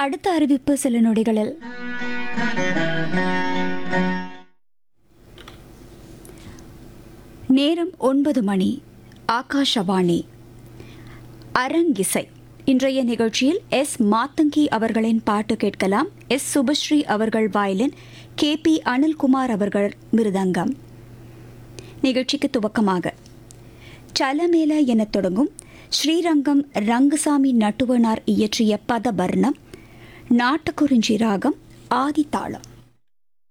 அடுத்த அறிவிப்பு சில நொடிகளில் நேரம் ஒன்பது மணி ஆகாஷவாணி அரங்கிசை இன்றைய நிகழ்ச்சியில் எஸ் மாத்தங்கி அவர்களின் பாட்டு கேட்கலாம் எஸ் சுபஸ்ரீ அவர்கள் வயலின் கே பி அனில்குமார் அவர்கள் மிருதங்கம் நிகழ்ச்சிக்கு துவக்கமாக சலமேல எனத் தொடங்கும் ஸ்ரீரங்கம் ரங்கசாமி நட்டுவனார் இயற்றிய பதபர்ணம் நாட்டக்குறிஞ்சி ராகம் ஆதித்தாளம்